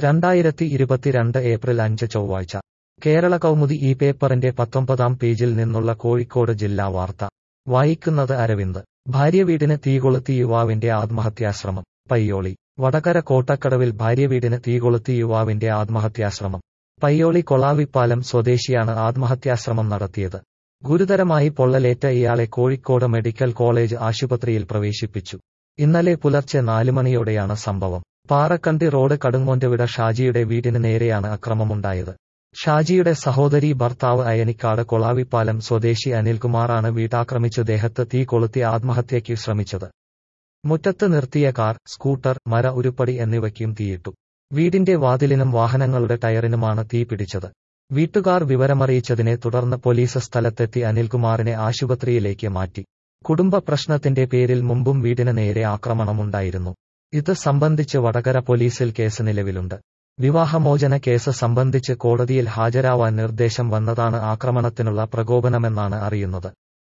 രണ്ടായിരത്തി ഇരുപത്തിരണ്ട് ഏപ്രിൽ അഞ്ച് ചൊവ്വാഴ്ച കേരള കൗമുദി ഈ പേപ്പറിന്റെ പത്തൊമ്പതാം പേജിൽ നിന്നുള്ള കോഴിക്കോട് ജില്ലാ വാർത്ത വായിക്കുന്നത് അരവിന്ദ് ഭാര്യ വീടിന് തീകൊളുത്തി യുവാവിന്റെ ആത്മഹത്യാശ്രമം പയ്യോളി വടകര കോട്ടക്കടവിൽ ഭാര്യ വീടിന് തീകൊളുത്തി യുവാവിന്റെ ആത്മഹത്യാശ്രമം പയ്യോളി കൊളാവിപ്പാലം സ്വദേശിയാണ് ആത്മഹത്യാശ്രമം നടത്തിയത് ഗുരുതരമായി പൊള്ളലേറ്റ ഇയാളെ കോഴിക്കോട് മെഡിക്കൽ കോളേജ് ആശുപത്രിയിൽ പ്രവേശിപ്പിച്ചു ഇന്നലെ പുലർച്ചെ നാലുമണിയോടെയാണ് സംഭവം പാറക്കണ്ടി റോഡ് കടുങ്ങോന്റവിട ഷാജിയുടെ വീടിന് നേരെയാണ് അക്രമമുണ്ടായത് ഷാജിയുടെ സഹോദരി ഭർത്താവ് അയനിക്കാട് കൊളാവിപ്പാലം സ്വദേശി അനിൽകുമാറാണ് വീട്ടാക്രമിച്ചു ദേഹത്ത് തീ കൊളുത്തി ആത്മഹത്യയ്ക്ക് ശ്രമിച്ചത് മുറ്റത്ത് നിർത്തിയ കാർ സ്കൂട്ടർ മര ഉരുപ്പടി എന്നിവയ്ക്കും തീയിട്ടു വീടിന്റെ വാതിലിനും വാഹനങ്ങളുടെ ടയറിനുമാണ് തീ പിടിച്ചത് വീട്ടുകാർ വിവരമറിയിച്ചതിനെ തുടർന്ന് പോലീസ് സ്ഥലത്തെത്തി അനിൽകുമാറിനെ ആശുപത്രിയിലേക്ക് മാറ്റി കുടുംബ പ്രശ്നത്തിന്റെ പേരിൽ മുമ്പും വീടിന് നേരെ ആക്രമണമുണ്ടായിരുന്നു ഇത് സംബന്ധിച്ച് വടകര പോലീസിൽ കേസ് നിലവിലുണ്ട് വിവാഹമോചന കേസ് സംബന്ധിച്ച് കോടതിയിൽ ഹാജരാവാൻ നിർദ്ദേശം വന്നതാണ് ആക്രമണത്തിനുള്ള പ്രകോപനമെന്നാണ് അറിയുന്നത്